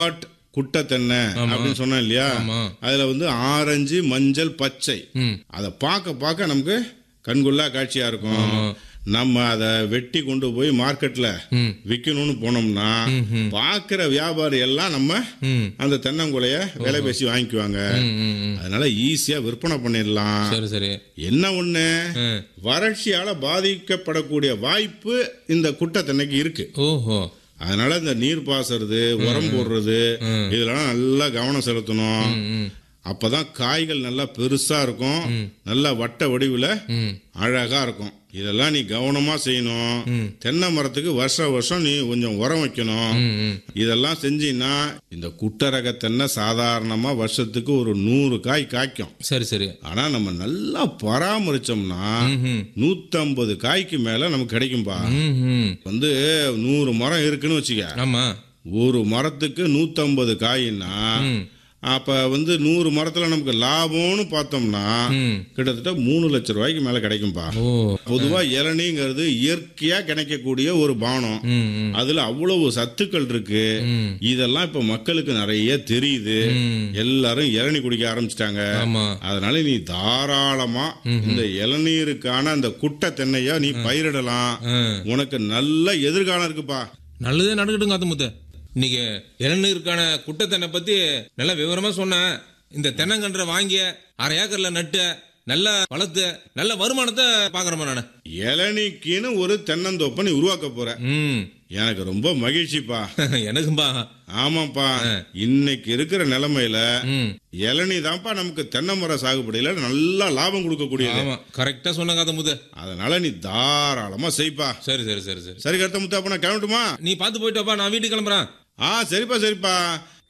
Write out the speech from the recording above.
But குட்டை தென்னை அப்படின்னு சொன்னேன் இல்லையா ஆமா. அதுல வந்து ஆரஞ்சு மஞ்சள் பச்சை ம் அதை பார்க்க பார்க்க நமக்கு கண்கொள்ளா காட்சியா இருக்கும் நம்ம அதை வெட்டி கொண்டு போய் மார்க்கெட்ல ம் விற்கணும்னு போனோம்னா பார்க்கிற வியாபாரி எல்லாம் நம்ம ம் அந்த தென்னங்குலைய விலை பேசி வாங்கிக்குவாங்க ம், ம், ம். அதனால ஈஸியா விற்பனை பண்ணிடலாம் சரி சரி என்ன ஒண்ணு ஆ. வறட்சியால பாதிக்கப்படக்கூடிய வாய்ப்பு இந்த குட்டை தென்னைக்கு இருக்கு ஓஹோ அதனால இந்த நீர் பாசுறது உரம் போடுறது இதெல்லாம் நல்லா கவனம் செலுத்தணும் ம், ம் அப்பதான் காய்கள் நல்லா பெருசா இருக்கும் நல்லா வட்ட வடிவுல ம் அழகா இருக்கும் இதெல்லாம் நீ கவனமா செய்யணும் தென்னை மரத்துக்கு வருஷ வருஷம் நீ கொஞ்சம் உரம் வைக்கணும் ம், ம் இதெல்லாம் செஞ்சீங்கன்னா இந்த குட்டரக தென்னை சாதாரணமா வருஷத்துக்கு ஒரு நூறு காய் காய்க்கும் சரி சரி ஆனா நம்ம நல்லா பராமரிச்சோம்னா ம் நூத்தம்பது காய்க்கு மேல நமக்கு கிடைக்கும்பா ம் ம் வந்து நூறு மரம் இருக்குன்னு வச்சுக்க ஆமா ஒரு மரத்துக்கு நூத்தம்பது காயின்னா ம் அப்ப வந்து நூறு மரத்துல நமக்கு லாபம்னு பார்த்தோம்னா ம் கிட்டத்தட்ட மூணு லட்சம் ரூபாய்க்கு மேல கிடைக்கும்பா ஓ பொதுவா இளநீங்கிறது இயற்கையா கிடைக்கக்கூடிய ஒரு பானம் ம் ம் அதுல அவ்வளவு சத்துக்கள் இருக்கு ம் இதெல்லாம் இப்ப மக்களுக்கு நிறைய தெரியுது ம் எல்லாரும் இளநீ குடிக்க ஆரம்பிச்சிட்டாங்க ஆமா அதனால நீ தாராளமா இந்த இளநீருக்கான அந்த குட்டை தென்னைய நீ பயிரிடலாம் ஆ. உனக்கு நல்ல எதிர்காலம் இருக்குப்பா நல்லதே நடக்கட்டும் காத்தமுத்து இன்னைக்கு இளநீருக்கான குட்டத்தென்னை பத்தி நல்லா விவரமா சொன்னேன் இந்த தென்னங்கன்றை வாங்கிய அரை ஏக்கர்ல நட்டு நல்லா வளர்த்து நல்ல வருமானத்தை பாக்குறேன் நானு இளநீக்குன்னு ஒரு தென்னந்தோப்பை நீ உருவாக்க போற ம் எனக்கு ரொம்ப மகிழ்ச்சிப்பா எனக்கும்பா ஆமாப்பா இன்னைக்கு இருக்கிற நிலைமையில ம் இளநீ தான்ப்பா நமக்கு தென்னை மர சாகுபடியில நல்லா லாபம் கொடுக்கக்கூடியது ஆமா கரெக்டா சொன்ன காத்தமுத்து அதனால நீ தாராளமா செய்ப்பா சரி சரி சரி சரி சரி கருத்த முத்து அப்ப நான் கிளம்பட்டுமா நீ பார்த்து போயிட்டு வாப்பா நான் வீட்டுக்கு கிளம்புறேன் ஆ சரிப்பா சரிப்பா